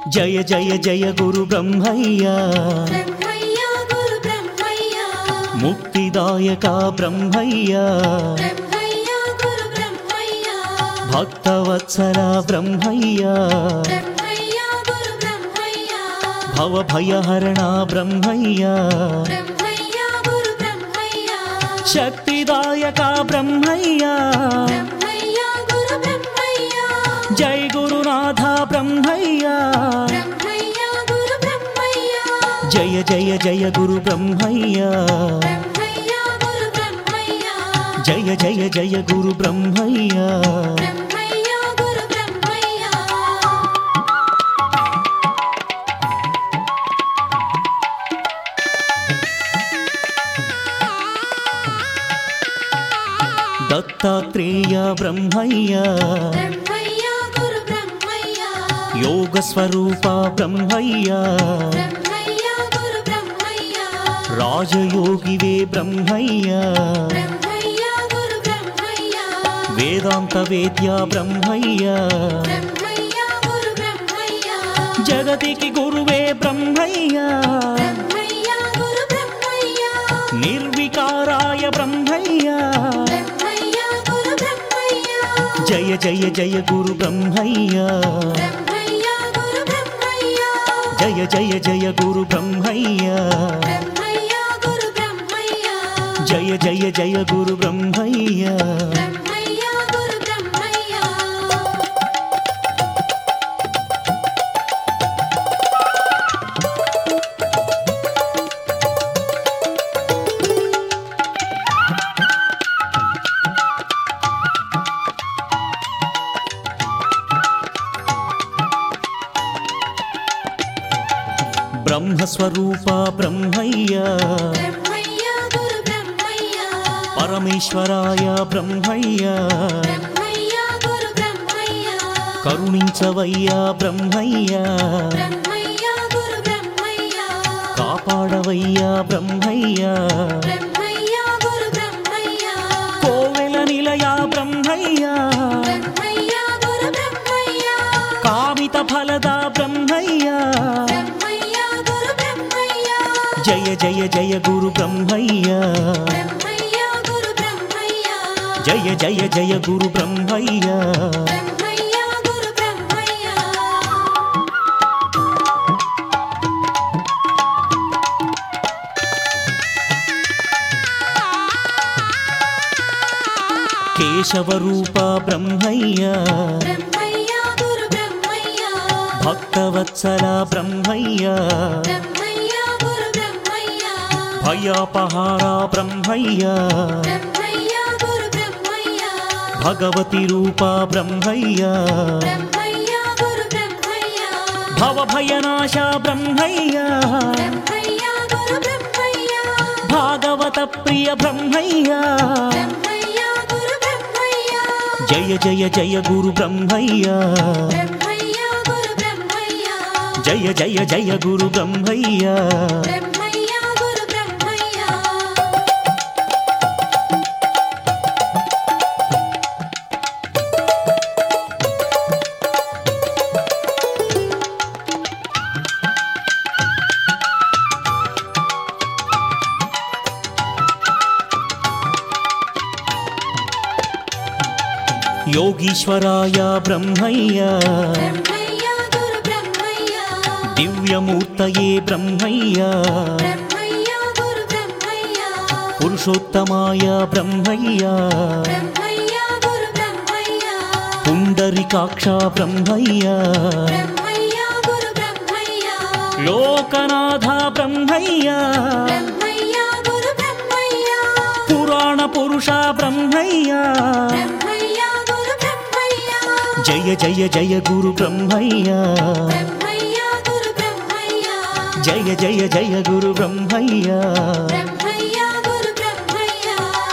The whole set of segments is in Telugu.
జయ జయ జయ గురు బ్రహ్మయ్య బ్రహ్మయ్య గురు బ్రహ్మయ్య ముక్తిదాయక బ్రహ్మయ్య బ్రహ్మయ్య గురు బ్రహ్మయ్య భక్తవత్సల బ్రహ్మయ్య బ్రహ్మయ్య గురు బ్రహ్మయ్య భవభయహరణ బ్రహ్మయ్య బ్రహ్మయ్య గురు బ్రహ్మయ్య శక్తిదాయక బ్రహ్మయ్య బ్రహ్మయ్య గురు బ్రహ్మయ్య జై గురునాథ బ్రహ్మయ్య బ్రహ్మయ్య గురు బ్రహ్మయ్య జయ జయ జయ గురు బ్రహ్మయ్య బ్రహ్మయ్య గురు బ్రహ్మయ్య జయ జయ జయ గురు బ్రహ్మయ్య బ్రహ్మయ్య గురు బ్రహ్మయ్య దత్తాత్రేయ బ్రహ్మయ్య బ్రహ్మయ్య గురు బ్రహ్మయ్య యోగ స్వరూప బ్రహ్మయ్య బ్రహ్మయ్య గురు బ్రహ్మయ్య రాజయోగివే బ్రహ్మయ్య బ్రహ్మయ్య గురు బ్రహ్మయ్య వేదాంత వేద్య బ్రహ్మయ్య బ్రహ్మయ్య గురు బ్రహ్మయ్య జగతికి గురువే బ్రహ్మయ్య బ్రహ్మయ్య గురు బ్రహ్మయ్య నిర్వికారాయ బ్రహ్మయ్య బ్రహ్మయ్య గురు బ్రహ్మయ్య జయ జయ జయ గురు బ్రహ్మయ్య బ్రహ్మయ్య గురు బ్రహ్మయ్య జయ జయ జయ గురు బ్రహ్మయ్య బ్రహ్మయ్య గురు బ్రహ్మయ్య జయ జయ జయ గురు బ్రహ్మయ్య బ్రహ్మయ్య గురు బ్రహ్మయ్య బ్రహ్మస్వరూప బ్రహ్మయ్య బ్రహ్మయ్య గురు బ్రహ్మయ్య పరమేశ్వరాయ బ్రహ్మయ్య బ్రహ్మయ్య గురు బ్రహ్మయ్య కరుణించవయ్యా బ్రహ్మయ్య బ్రహ్మయ్య గురు బ్రహ్మయ్య కాపాడవయ్యా బ్రహ్మయ్య బ్రహ్మయ్య గురు బ్రహ్మయ్య కోవెల నిలయ బ్రహ్మయ్య బ్రహ్మయ్య గురు బ్రహ్మయ్య కామిత ఫలద బ్రహ్మయ్య బ్రహ్మయ్య గురు బ్రహ్మయ్య జయ జయ జయ గురు బ్రహ్మయ్య బ్రహ్మయ్య గురు బ్రహ్మయ్య జయ జయ జయ గురు బ్రహ్మయ్య బ్రహ్మయ్య గురు బ్రహ్మయ్య కేశవరూప బ్రహ్మయ్య బ్రహ్మయ్య గురు బ్రహ్మయ్య భక్తవత్సల బ్రహ్మయ్య బ్రహ్మయ్య గురు బ్రహ్మయ్య భయాపహార బ్రహ్మయ్య బ్రహ్మయ్య గురు బ్రహ్మయ్య భగవతి రూప బ్రహ్మయ్య బ్రహ్మయ్య గురు బ్రహ్మయ్య భవభయనాశ బ్రహ్మయ్య బ్రహ్మయ్య గురు బ్రహ్మయ్య భాగవత ప్రియ బ్రహ్మయ్య బ్రహ్మయ్య గురు బ్రహ్మయ్య జయ జయ జయ గురు బ్రహ్మయ్య బ్రహ్మయ్య గురు బ్రహ్మయ్య జయ జయ జయ గురు బ్రహ్మయ్య బ్రహ్మయ్య గురు బ్రహ్మయ్య యోగీశ్వరాయ బ్రహ్మయ్య బ్రహ్మయ్య గురు బ్రహ్మయ్య దివ్యమూర్తయే బ్రహ్మయ్య బ్రహ్మయ్య గురు బ్రహ్మయ్య పురుషోత్తమాయ బ్రహ్మయ్య బ్రహ్మయ్య గురు బ్రహ్మయ్య పుండరికాక్ష బ్రహ్మయ్య బ్రహ్మయ్య గురు బ్రహ్మయ్య లోకనాథ బ్రహ్మయ్య బ్రహ్మయ్య గురు బ్రహ్మయ్య పురాణ పురుష బ్రహ్మయ్య బ్రహ్మయ్య గురు బ్రహ్మయ్య జయ జయ జయ గురు బ్రహ్మయ్య బ్రహ్మయ్య గురు బ్రహ్మయ్య జయ జయ జయ గురు బ్రహ్మయ్య బ్రహ్మయ్య గురు బ్రహ్మయ్య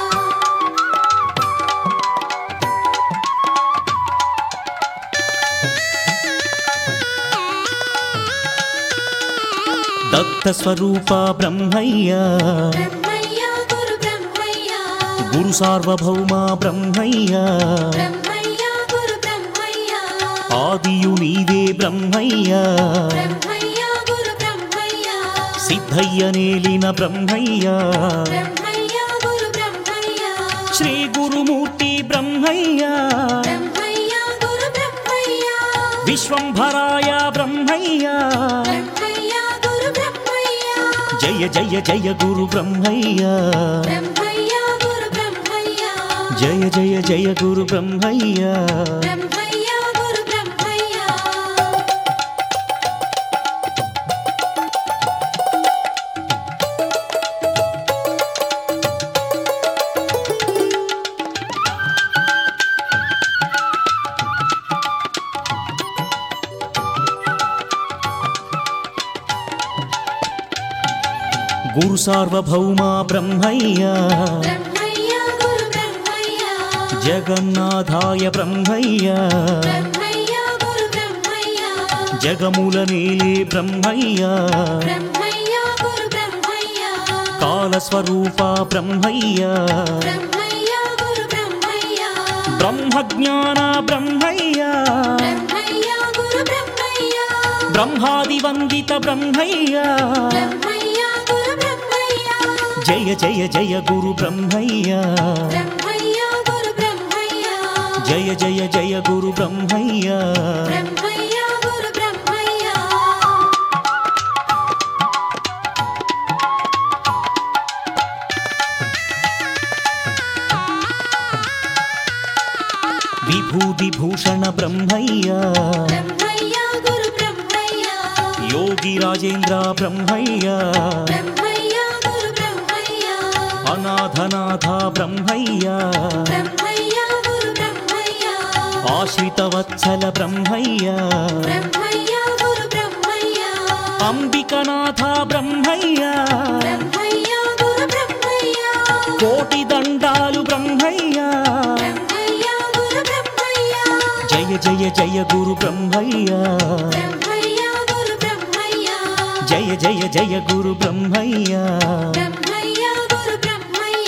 దత్త స్వరూప బ్రహ్మయ్య బ్రహ్మయ్య గురు బ్రహ్మయ్య గురు సార్వభౌమ బ్రహ్మయ్య బ్రహ్మయ్య గురు బ్రహ్మయ్య ఆదియు నీవే బ్రహ్మయ్య బ్రహ్మయ్య గురు బ్రహ్మయ్య సిద్ధయ్య నేలిన బ్రహ్మయ్య బ్రహ్మయ్య గురు బ్రహ్మయ్య శ్రీ గురుమూర్తి బ్రహ్మయ్య బ్రహ్మయ్య గురు బ్రహ్మయ్య విశ్వంభరాయ బ్రహ్మయ్య బ్రహ్మయ్య గురు బ్రహ్మయ్య జయ జయ జయ గురు బ్రహ్మయ్య బ్రహ్మయ్య గురు బ్రహ్మయ్య జయ జయ జయ గురు బ్రహ్మయ్య బ్రహ్మయ్య గురు బ్రహ్మయ్య గురు సార్వభౌమ బ్రహ్మయ్య బ్రహ్మయ్య గురు బ్రహ్మయ్య జగన్నాథాయ బ్రహ్మయ్య బ్రహ్మయ్య గురు బ్రహ్మయ్య జగముల నేలే బ్రహ్మయ్య బ్రహ్మయ్య గురు బ్రహ్మయ్య కాలస్వరూప బ్రహ్మయ్య బ్రహ్మయ్య గురు బ్రహ్మయ్య బ్రహ్మజ్ఞాన బ్రహ్మయ్య బ్రహ్మయ్య గురు బ్రహ్మయ్య బ్రహ్మాది వందిత బ్రహ్మయ్య బ్రహ్మయ్య గురు బ్రహ్మయ్య జయ జయ జయ గురు బ్రహ్మయ్య బ్రహ్మయ్య గురు బ్రహ్మయ్య జయ జయ జయ గురు బ్రహ్మయ్య బ్రహ్మయ్య గురు బ్రహ్మయ్య విభూతి భూషణ బ్రహ్మయ్య బ్రహ్మయ్య గురు బ్రహ్మయ్య యోగి రాజేంద్ర బ్రహ్మయ్య బ్రహ్మయ్య గురు బ్రహ్మయ్య అనాథనాథ బ్రహ్మయ్య బ్రహ్మయ్య గురు బ్రహ్మయ్య ఆశ్రిత వత్సల బ్రహ్మయ్య బ్రహ్మయ్య గురు బ్రహ్మయ్య అంబికనాథ బ్రహ్మయ్య బ్రహ్మయ్య గురు బ్రహ్మయ్య కోటి దండాలు బ్రహ్మయ్య బ్రహ్మయ్య గురు బ్రహ్మయ్య జయ జయ జయ గురు బ్రహ్మయ్య బ్రహ్మయ్య గురు బ్రహ్మయ్య జయ జయ జయ గురు బ్రహ్మయ్య బ్రహ్మయ్య గురు బ్రహ్మయ్య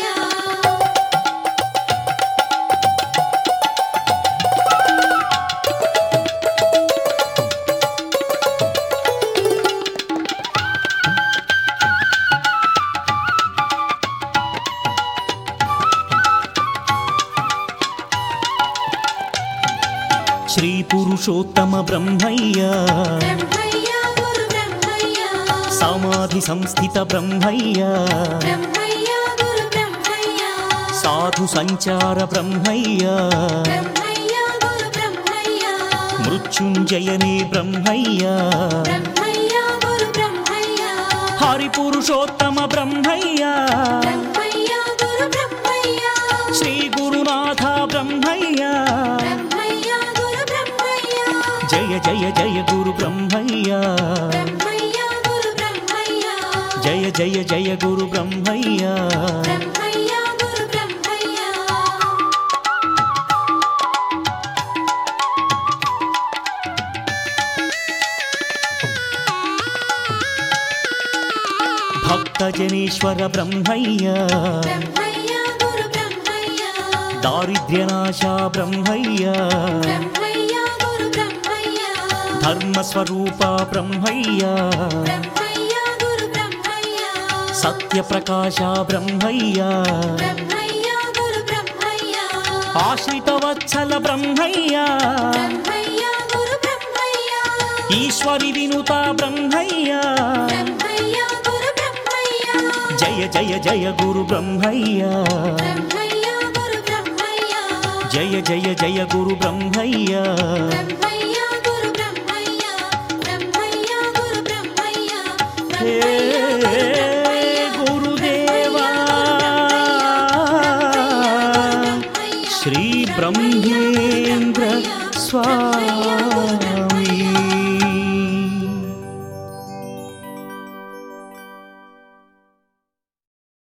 శ్రీ పురుషోత్తమ బ్రహ్మయ్య బ్రహ్మయ్య గురు బ్రహ్మయ్య సమాధి సంస్థిత బ్రహ్మయ్య బ్రహ్మయ్య గురు బ్రహ్మయ్య సాధు సంచార బ్రహ్మయ్య బ్రహ్మయ్య గురు బ్రహ్మయ్య మృత్యుంజయనే బ్రహ్మయ్య బ్రహ్మయ్య గురు బ్రహ్మయ్య హరి పురుషోత్తమ బ్రహ్మయ్య బ్రహ్మయ్య గురు బ్రహ్మయ్య శ్రీ గురునాథ బ్రహ్మయ్య బ్రహ్మయ్య గురు బ్రహ్మయ్య జయ జయ జయ గురు బ్రహ్మయ్య బ్రహ్మయ్య గురు బ్రహ్మయ్య జయ జయ జయ గురు బ్రహ్మయ్య బ్రహ్మయ్య గురు బ్రహ్మయ్య భక్తజనేశ్వర బ్రహ్మయ్య బ్రహ్మయ్య గురు బ్రహ్మయ్య దారిద్ర్యనాశ బ్రహ్మయ్య బ్రహ్మయ్య గురు బ్రహ్మయ్య ధర్మస్వరూప బ్రహ్మయ్య బ్రహ్మయ్య గురు బ్రహ్మయ్య సత్యప్రకాశ బ్రహ్మయ్య బ్రహ్మయ్య గురు బ్రహ్మయ్య ఆశ్రిత వత్సల బ్రహ్మయ్య బ్రహ్మయ్య గురు బ్రహ్మయ్య ఈశ్వరి వినుత బ్రహ్మయ్య బ్రహ్మయ్య గురు బ్రహ్మయ్య జయ జయ జయ గురు బ్రహ్మయ్య బ్రహ్మయ్య గురు బ్రహ్మయ్య జయ జయ జయ గురు బ్రహ్మయ్య బ్రహ్మయ్య